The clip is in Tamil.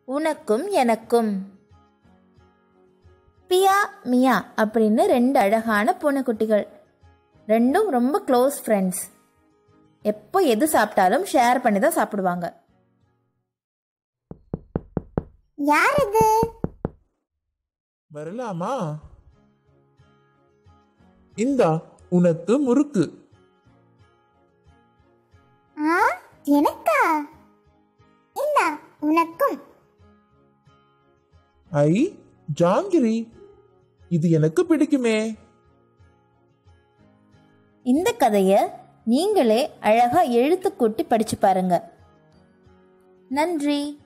உனக்கும் எனக்கும் பியா மியா அப்படின்னு ரெண்டு அழகான பூனைக்குட்டிகள் ரெண்டும் ரொம்ப க்ளோஸ் ஃப்ரெண்ட்ஸ் எப்போ எது சாப்பிட்டாலும் ஷேர் பண்ணி தான் சாப்பிடுவாங்க யார் இது வரலாமா இந்தா உனக்கு முறுக்கு ஆ எனக்கா என்ன உனக்கும் ஐ ஜாங்கிரி இது எனக்கு பிடிக்குமே இந்த கதையை நீங்களே அழகா எழுத்து கூட்டி படிச்சு பாருங்க நன்றி